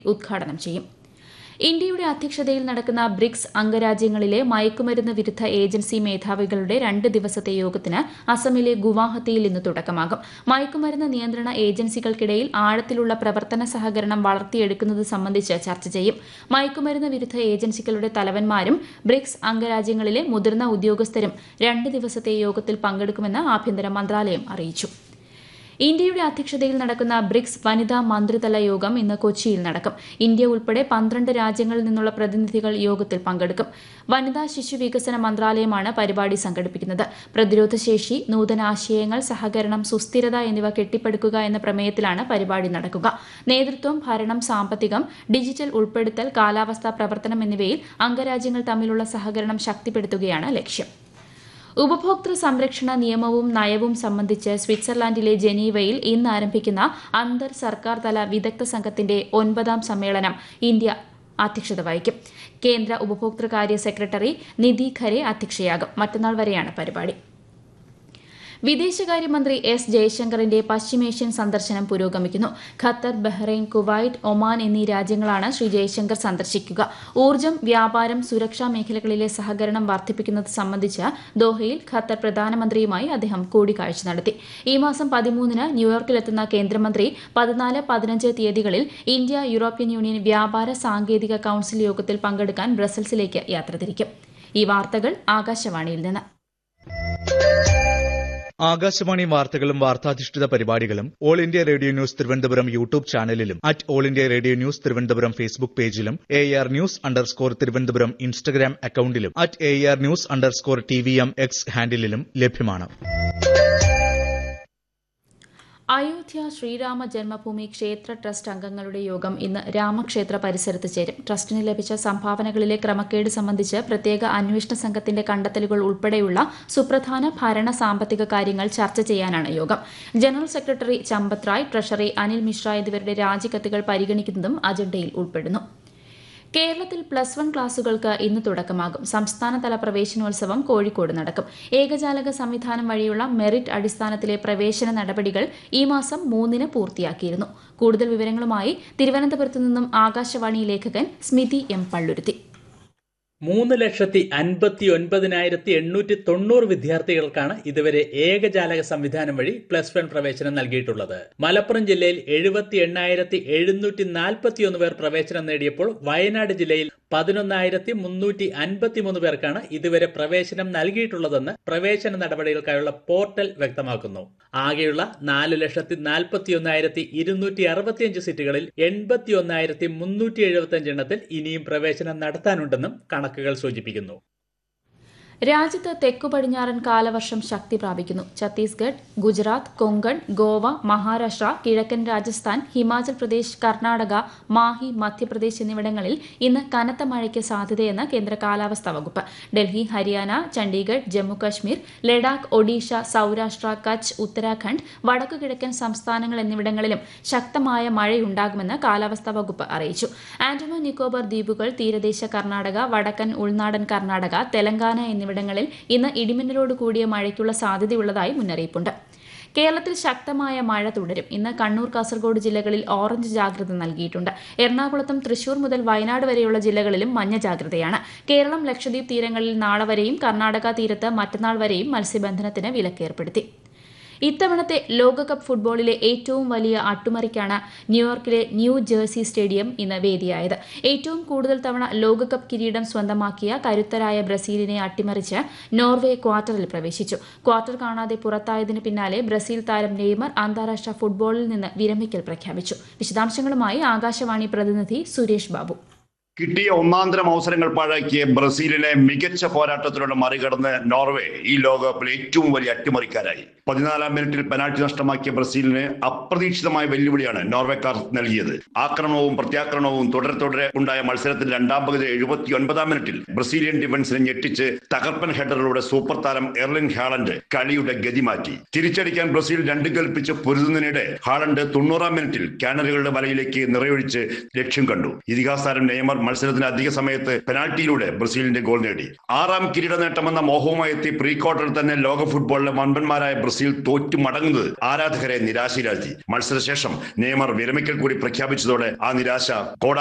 ഉദ്ഘാടനം ചെയ്യും ഇന്ത്യയുടെ അധ്യക്ഷതയിൽ നടക്കുന്ന ബ്രിക്സ് അംഗരാജ്യങ്ങളിലെ മയക്കുമരുന്ന് വിരുദ്ധ ഏജൻസി മേധാവികളുടെ രണ്ട് ദിവസത്തെ യോഗത്തിന് അസമിലെ ഗുവാഹത്തിയിൽ ഇന്ന് തുടക്കമാകും മയക്കുമരുന്ന് നിയന്ത്രണ ഏജൻസികൾക്കിടയിൽ ആഴത്തിലുള്ള പ്രവർത്തന സഹകരണം വളർത്തിയെടുക്കുന്നത് സംബന്ധിച്ച് ചർച്ച ചെയ്യും മയക്കുമരുന്ന് വിരുദ്ധ ഏജൻസികളുടെ തലവന്മാരും ബ്രിക്സ് അംഗരാജ്യങ്ങളിലെ മുതിർന്ന ഉദ്യോഗസ്ഥരും രണ്ട് ദിവസത്തെ യോഗത്തിൽ പങ്കെടുക്കുമെന്ന് ആഭ്യന്തര മന്ത്രാലയം അറിയിച്ചു ഇന്ത്യയുടെ അധ്യക്ഷതയിൽ നടക്കുന്ന ബ്രിക്സ് വനിതാ മന്ത്രിതല യോഗം ഇന്ന് കൊച്ചിയിൽ നടക്കും ഇന്ത്യ ഉൾപ്പെടെ പന്ത്രണ്ട് രാജ്യങ്ങളിൽ നിന്നുള്ള പ്രതിനിധികൾ യോഗത്തിൽ പങ്കെടുക്കും വനിതാ ശിശു വികസന മന്ത്രാലയമാണ് പരിപാടി സംഘടിപ്പിക്കുന്നത് പ്രതിരോധശേഷി നൂതനാശയങ്ങൾ സഹകരണം സുസ്ഥിരത എന്നിവ കെട്ടിപ്പടുക്കുക എന്ന പ്രമേയത്തിലാണ് പരിപാടി നടക്കുക നേതൃത്വം ഭരണം സാമ്പത്തികം ഡിജിറ്റൽ ഉൾപ്പെടുത്തൽ കാലാവസ്ഥാ പ്രവർത്തനം എന്നിവയിൽ അംഗരാജ്യങ്ങൾ തമ്മിലുള്ള സഹകരണം ശക്തിപ്പെടുത്തുകയാണ് ലക്ഷ്യം ഉപഭോക്തൃ സംരക്ഷണ നിയമവും നയവും സംബന്ധിച്ച് സ്വിറ്റ്സർലാൻഡിലെ ജനീവയിൽ ഇന്ന് ആരംഭിക്കുന്ന അന്തർ സർക്കാർ തല വിദഗ്ധ സംഘത്തിന്റെ ഒൻപതാം സമ്മേളനം ഇന്ത്യ അധ്യക്ഷത വഹിക്കും കേന്ദ്ര ഉപഭോക്തൃകാര്യ സെക്രട്ടറി നിധി ഖരെ അധ്യക്ഷയാകും മറ്റന്നാൾ വരെയാണ് പരിപാടി വിദേശകാര്യമന്ത്രി എസ് ജയശങ്കറിന്റെ പശ്ചിമേഷ്യൻ സന്ദർശനം പുരോഗമിക്കുന്നു ഖത്തർ ബഹ്റൈൻ കുവൈറ്റ് ഒമാൻ എന്നീ രാജ്യങ്ങളാണ് ശ്രീ ജയശങ്കർ സന്ദർശിക്കുക ഊർജ്ജം വ്യാപാരം സുരക്ഷാ മേഖലകളിലെ സഹകരണം വർദ്ധിപ്പിക്കുന്നത് സംബന്ധിച്ച് ദോഹയിൽ ഖത്തർ പ്രധാനമന്ത്രിയുമായി അദ്ദേഹം കൂടിക്കാഴ്ച നടത്തി ഈ മാസം പതിമൂന്നിന് ന്യൂയോർക്കിലെത്തുന്ന കേന്ദ്രമന്ത്രി പതിനാല് പതിനഞ്ച് തീയതികളിൽ ഇന്ത്യ യൂറോപ്യൻ യൂണിയൻ വ്യാപാര സാങ്കേതിക കൌൺസിൽ യോഗത്തിൽ പങ്കെടുക്കാൻ ബ്രസൽസിലേക്ക് യാത്ര തിരിക്കും ഈ വാർത്തകൾ ആകാശവാണിയിൽ നിന്ന് ആകാശവാണി വാർത്തകളും വാർത്താധിഷ്ഠിത പരിപാടികളും all India radio news Thiruvananthapuram YouTube ചാനലിലും at all India radio news Thiruvananthapuram Facebook പേജിലും A R news underscore Thiruvananthapuram Instagram അക്കൌണ്ടിലും at A R news underscore T V M X ഹാൻഡിലും ലഭ്യമാണ് അയോധ്യ ശ്രീരാമ ജന്മഭൂമി ക്ഷേത്ര ട്രസ്റ്റ് അംഗങ്ങളുടെ യോഗം ഇന്ന് രാമക്ഷേത്ര പരിസരത്ത് ചേരും ട്രസ്റ്റിന് ലഭിച്ച സംഭാവനകളിലെ ക്രമക്കേട് സംബന്ധിച്ച് പ്രത്യേക അന്വേഷണ സംഘത്തിന്റെ കണ്ടെത്തലുകൾ ഉൾപ്പെടെയുള്ള സുപ്രധാന ഭരണ സാമ്പത്തിക കാര്യങ്ങൾ ചർച്ച ചെയ്യാനാണ് യോഗം general secretary Champat Rai treasury Anil Mishra എന്നിവരുടെ രാജിക്കത്തുകൾ പരിഗണിക്കുന്നതും അജണ്ടയിൽ ഉൾപ്പെടുന്നു കേരളത്തിൽ പ്ലസ് വൺ ക്ലാസുകൾക്ക് ഇന്ന് തുടക്കമാകും സംസ്ഥാനതല പ്രവേശനോത്സവം കോഴിക്കോട് നടക്കും ഏകജാലക സംവിധാനം വഴിയുള്ള മെറിറ്റ് അടിസ്ഥാനത്തിലെ പ്രവേശന നടപടികൾ ഈ മാസം മൂന്നിന് പൂർത്തിയാക്കിയിരുന്നു കൂടുതൽ വിവരങ്ങളുമായി തിരുവനന്തപുരത്ത് നിന്നും ആകാശവാണി ലേഖകൻ സ്മിതി എം പള്ളുരുത്തി മൂന്ന് ലക്ഷത്തി അൻപത്തി ഒൻപതിനായിരത്തി എണ്ണൂറ്റി തൊണ്ണൂറ് വിദ്യാർത്ഥികൾക്കാണ് ഇതുവരെ ഏകജാലക സംവിധാനം വഴി പ്ലസ് വൺ പ്രവേശനം നൽകിയിട്ടുള്ളത് മലപ്പുറം ജില്ലയിൽ എഴുപത്തി എണ്ണായിരത്തി എഴുന്നൂറ്റി നാൽപ്പത്തി ഒന്ന് പേർ പ്രവേശനം നേടിയപ്പോൾ വയനാട് ജില്ലയിൽ പതിനൊന്നായിരത്തി മുന്നൂറ്റി അൻപത്തിമൂന്ന് പേർക്കാണ് ഇതുവരെ പ്രവേശനം നൽകിയിട്ടുള്ളതെന്ന് പ്രവേശന നടപടികൾക്കായുള്ള പോർട്ടൽ വ്യക്തമാക്കുന്നു ആകെയുള്ള നാല് ലക്ഷത്തി നാൽപ്പത്തി ഒന്നായിരത്തി ഇരുന്നൂറ്റി അറുപത്തിയഞ്ച് സീറ്റുകളിൽ എൺപത്തി ഒന്നായിരത്തി മുന്നൂറ്റി എഴുപത്തി അഞ്ച് എണ്ണത്തിൽ ഇനിയും പ്രവേശനം നടത്താനുണ്ടെന്നും കണക്കുകൾ സൂചിപ്പിക്കുന്നു രാജ്യത്ത് തെക്കു പടിഞ്ഞാറൻ കാലവർഷം ശക്തി പ്രാപിക്കുന്നു ഛത്തീസ്ഗഡ് ഗുജറാത്ത് കൊങ്കൺ ഗോവ മഹാരാഷ്ട്ര കിഴക്കൻ രാജസ്ഥാൻ ഹിമാചൽ പ്രദേശ് കർണാടക മാഹി മധ്യപ്രദേശ് എന്നിവിടങ്ങളിൽ ഇന്ന് കനത്ത മഴയ്ക്ക് സാധ്യതയെന്ന് കേന്ദ്ര കാലാവസ്ഥാ വകുപ്പ് ഡൽഹി ഹരിയാന ചണ്ഡീഗഡ് ജമ്മു കശ്മീർ ലഡാക്ക് ഒഡീഷ സൌരാഷ്ട്ര കച്ച് ഉത്തരാഖണ്ഡ് വടക്കു കിഴക്കൻ സംസ്ഥാനങ്ങൾ എന്നിവിടങ്ങളിലും ശക്തമായ മഴയുണ്ടാകുമെന്ന് കാലാവസ്ഥാ വകുപ്പ് അറിയിച്ചു ആൻഡമാൻ നിക്കോബാർ ദ്വീപുകൾ തീരദേശ കർണാടക വടക്കൻ ഉൾനാടൻ കർണാടക തെലങ്കാന എന്നിവിടങ്ങളിൽ ഇന്ന് ഇടിമിന്നലോട് കൂടിയ മഴയ്ക്കുള്ള സാധ്യതയുള്ളതായി മുന്നറിയിപ്പുണ്ട് കേരളത്തിൽ ശക്തമായ മഴ തുടരും ഇന്ന് കണ്ണൂർ കാസർഗോഡ് ജില്ലകളിൽ ഓറഞ്ച് ജാഗ്രത നൽകിയിട്ടുണ്ട് എറണാകുളത്തും തൃശൂർ മുതൽ വയനാട് വരെയുള്ള ജില്ലകളിലും മഞ്ഞ ജാഗ്രതയാണ് കേരളം ലക്ഷദ്വീപ് തീരങ്ങളിൽ നാളെ വരെയും കർണാടക തീരത്ത് മറ്റന്നാൾ വരെയും മത്സ്യബന്ധനത്തിന് വിലക്കേർപ്പെടുത്തി ഇത്തവണത്തെ ലോകകപ്പ് ഫുട്ബോളിലെ ഏറ്റവും വലിയ അട്ടുമറിക്കാണ് ന്യൂയോർക്കിലെ ന്യൂ ജേഴ്സി സ്റ്റേഡിയം ഇന്ന് വേദിയായത് ഏറ്റവും കൂടുതൽ തവണ ലോകകപ്പ് കിരീടം സ്വന്തമാക്കിയ കരുത്തരായ ബ്രസീലിനെ അട്ടിമറിച്ച് നോർവേ ക്വാർട്ടറിൽ പ്രവേശിച്ചു ക്വാർട്ടർ കാണാതെ പുറത്തായതിന് പിന്നാലെ ബ്രസീൽ താരം നെയ്മർ അന്താരാഷ്ട്ര ഫുട്ബോളിൽ നിന്ന് വിരമിക്കൽ പ്രഖ്യാപിച്ചു വിശദാംശങ്ങളുമായി ആകാശവാണി പ്രതിനിധി സുരേഷ് ബാബു കിട്ടിയ ഒന്നാന്തരം അവസരങ്ങൾ പാഴാക്കിയ ബ്രസീലിനെ മികച്ച പോരാട്ടത്തിലൂടെ മറികടന്ന് നോർവേ ഈ ലോകകപ്പിലെ ഏറ്റവും വലിയ അട്ടിമറിക്കാരായി പതിനാലാം മിനിറ്റിൽ പെനാൽറ്റി നഷ്ടമാക്കിയ ബ്രസീലിന് അപ്രതീക്ഷിതമായ വെല്ലുവിളിയാണ് നോർവേക്കാർ നൽകിയത് ആക്രമണവും പ്രത്യാക്രമണവും തുടരെ തുടരെ ഉണ്ടായ മത്സരത്തിൽ രണ്ടാം പകുതി എഴുപത്തി ഒൻപതാം മിനിറ്റിൽ ബ്രസീലിയൻ ഡിഫൻസിനെ ഞെട്ടിച്ച് തകർപ്പൻ ഹെഡറിലൂടെ സൂപ്പർ താരം എർലിൻ ഹാളണ്ട് കളിയുടെ ഗതി മാറ്റി തിരിച്ചടിക്കാൻ ബ്രസീൽ രണ്ട് കൽപ്പിച്ച് പൊരുതുന്നതിനിടെ ഹാളണ്ട് തൊണ്ണൂറാം മിനിറ്റിൽ കാനറുകളുടെ വലയിലേക്ക് നിറയൊഴിച്ച് ലക്ഷ്യം കണ്ടു ഇതിഹാസ താരം നെയ്മർ മത്സരത്തിന് അധിക സമയത്ത് പെനാൽറ്റിയിലൂടെ ബ്രസീലിന്റെ ഗോൾ നേടി ആറാം കിരീട നേട്ടമെന്ന മോഹവുമായി എത്തി പ്രീ ക്വാർട്ടറിൽ തന്നെ ലോക ഫുട്ബോളിലെ വമ്പന്മാരായ ബ്രസീൽ ബ്രസീൽ തോറ്റു മടങ്ങുന്നത് ആരാധകരെ നിരാശയിലാഴ്ത്തി മത്സരശേഷം നെയ്മർ വിരമിക്കൽ കൂടി പ്രഖ്യാപിച്ചതോടെ ആ നിരാശ കോട